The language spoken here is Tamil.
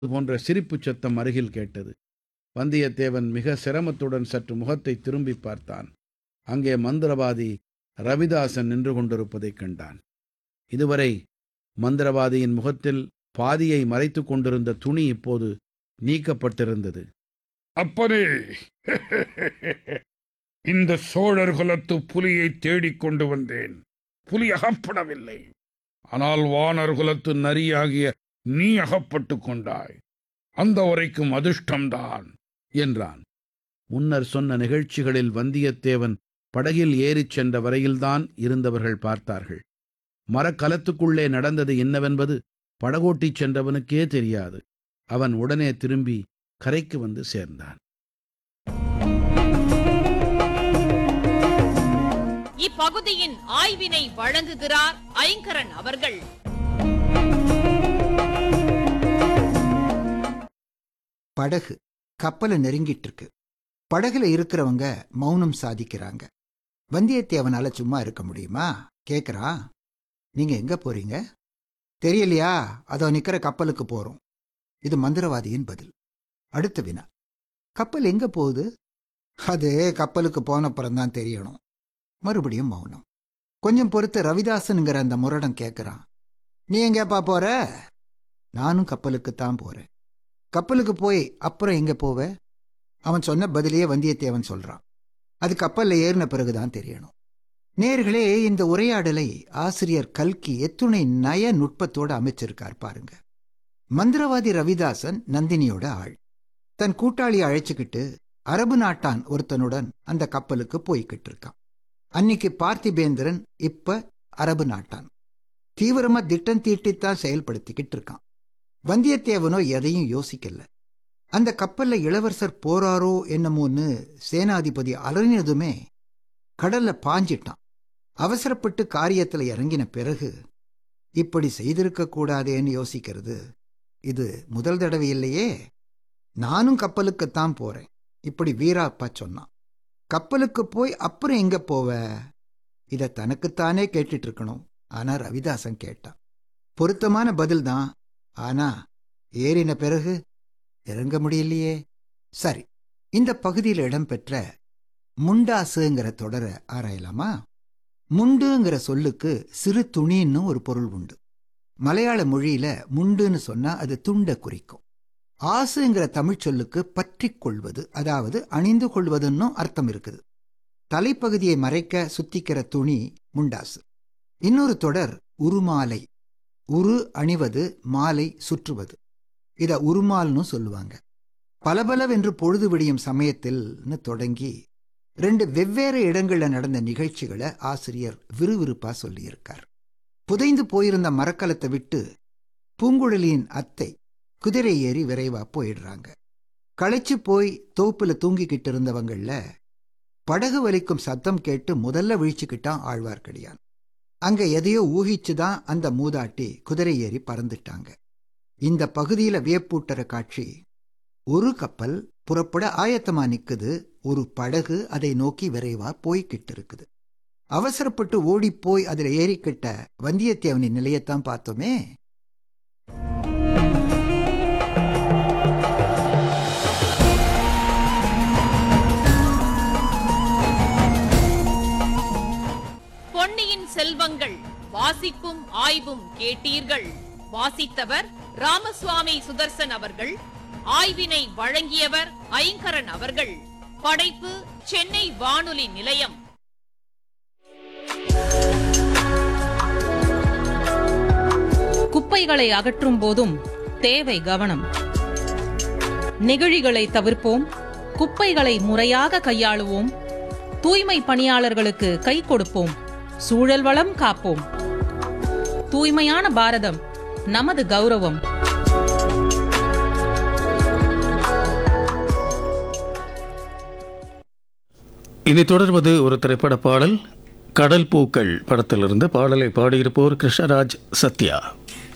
போன்ற சிரிப்புச் சத்தம் அருகில் கேட்டது வந்தியத்தேவன் மிக சிரமத்துடன் சற்று முகத்தை திரும்பி பார்த்தான் அங்கே மந்திரவாதி ரவிதாசன் நின்று கொண்டிருப்பதைக் கண்டான் இதுவரை மந்திரவாதியின் முகத்தில் பாதியை மறைத்துக் கொண்டிருந்த துணி இப்போது நீக்கப்பட்டிருந்தது அப்பனே இந்த சோழர் குலத்து புலியை தேடிக் கொண்டு வந்தேன் புலி அகப்படவில்லை ஆனால் வானர் குலத்து நரியாகிய நீ அகப்பட்டுக் கொண்டாய் அந்த வரைக்கும் அதிர்ஷ்டம்தான் என்றான் முன்னர் சொன்ன நிகழ்ச்சிகளில் வந்தியத்தேவன் படகில் ஏறிச் சென்ற வரையில்தான் இருந்தவர்கள் பார்த்தார்கள் மரக்கலத்துக்குள்ளே நடந்தது என்னவென்பது படகோட்டிச் சென்றவனுக்கே தெரியாது அவன் உடனே திரும்பி கரைக்கு வந்து சேர்ந்தான் இப்பகுதியின் ஆய்வினை வழங்குகிறார் ஐங்கரன் அவர்கள் படகு கப்பலை நெருங்கிட்டு இருக்கு படகுல இருக்கிறவங்க மௌனம் சாதிக்கிறாங்க வந்தியத்தேவனால சும்மா இருக்க முடியுமா கேக்குறான் நீங்க எங்க போறீங்க தெரியலையா அதோ நிக்கிற கப்பலுக்கு போறோம் இது மந்திரவாதியின் பதில் அடுத்த வினா கப்பல் எங்க போகுது அது கப்பலுக்கு போனப்புறம் தான் தெரியணும் மறுபடியும் மௌனம் கொஞ்சம் பொறுத்து ரவிதாசனுங்கிற அந்த முரடன் கேக்குறான் நீ எங்கேப்பா போற நானும் கப்பலுக்குத்தான் போறேன் கப்பலுக்கு போய் அப்புறம் எங்க போவ அவன் சொன்ன பதிலையே வந்தியத்தேவன் சொல்றான் அது கப்பல்ல ஏறின பிறகுதான் தெரியணும் நேர்களே இந்த உரையாடலை ஆசிரியர் கல்கி எத்துணை நய நுட்பத்தோட அமைச்சிருக்கார் பாருங்க மந்திரவாதி ரவிதாசன் நந்தினியோட ஆள் தன் கூட்டாளியை அழைச்சுக்கிட்டு அரபு நாட்டான் ஒருத்தனுடன் அந்த கப்பலுக்கு போய்கிட்டு இருக்கான் அன்னைக்கு பார்த்திபேந்திரன் இப்ப அரபு நாட்டான் தீவிரமா திட்டம் தீட்டித்தான் செயல்படுத்திக்கிட்டு இருக்கான் வந்தியத்தேவனோ எதையும் யோசிக்கல அந்த கப்பல்ல இளவரசர் போறாரோ என்னமோன்னு சேனாதிபதி அலறினதுமே கடல்ல பாஞ்சிட்டான் அவசரப்பட்டு காரியத்துல இறங்கின பிறகு இப்படி செய்திருக்க கூடாதேன்னு யோசிக்கிறது இது முதல் தடவை இல்லையே நானும் கப்பலுக்குத்தான் போறேன் இப்படி வீராப்பா சொன்னான் கப்பலுக்கு போய் அப்புறம் எங்க போவ இத தனக்குத்தானே கேட்டுட்டு இருக்கணும் ஆனா ரவிதாசன் கேட்டான் பொருத்தமான பதில் தான் ஆனா ஏறின பிறகு இறங்க முடியலையே சரி இந்த பகுதியில் இடம்பெற்ற முண்டாசுங்கிற தொடரை ஆராயலாமா முண்டுங்கிற சொல்லுக்கு சிறு துணின்னு ஒரு பொருள் உண்டு மலையாள மொழியில முண்டுன்னு சொன்னா அது துண்ட குறிக்கும் ஆசுங்கிற தமிழ் சொல்லுக்கு பற்றிக் கொள்வது அதாவது அணிந்து கொள்வதுன்னு அர்த்தம் இருக்குது தலைப்பகுதியை மறைக்க சுத்திக்கிற துணி முண்டாசு இன்னொரு தொடர் உருமாலை உரு அணிவது மாலை சுற்றுவது இத உருமால்னு சொல்லுவாங்க பலபலவென்று பொழுது விடியும் சமயத்தில்னு தொடங்கி ரெண்டு வெவ்வேறு இடங்கள்ல நடந்த நிகழ்ச்சிகளை ஆசிரியர் விறுவிறுப்பா சொல்லியிருக்கார் புதைந்து போயிருந்த மரக்கலத்தை விட்டு பூங்குழலியின் அத்தை குதிரை ஏறி விரைவா போயிடுறாங்க களைச்சு போய் தோப்புல தூங்கிக்கிட்டு இருந்தவங்கள படகு வலிக்கும் சத்தம் கேட்டு முதல்ல விழிச்சுக்கிட்டான் ஆழ்வார்க்கடியான் அங்க எதையோ ஊகிச்சுதான் அந்த மூதாட்டி குதிரை ஏறி பறந்துட்டாங்க இந்த பகுதியில வியப்பூட்டுற காட்சி ஒரு கப்பல் புறப்பட ஆயத்தமா நிக்குது ஒரு படகு அதை நோக்கி விரைவா போய்கிட்டு இருக்குது அவசரப்பட்டு ஓடிப்போய் அதுல ஏறிக்கிட்ட வந்தியத்தேவனின் நிலையத்தான் பார்த்தோமே பொன்னியின் செல்வங்கள் வாசிப்பும் ஆய்வும் கேட்டீர்கள் வாசித்தவர் ராமசுவாமி சுதர்சன் அவர்கள் ஆய்வினை வழங்கியவர் ஐங்கரன் அவர்கள் படைப்பு சென்னை வானொலி நிலையம் குப்பைகளை அகற்றும் போதும் தேவை கவனம் நெகிழிகளை தவிர்ப்போம் குப்பைகளை முறையாக கையாளுவோம் தூய்மை பணியாளர்களுக்கு கை கொடுப்போம் சூழல் வளம் காப்போம் தூய்மையான பாரதம் நமது கௌரவம் இனி தொடர்வது ஒரு திரைப்பட பாடல் கடல் பூக்கள் படத்திலிருந்து பாடலை பாடியிருப்போர் கிருஷ்ணராஜ் சத்யா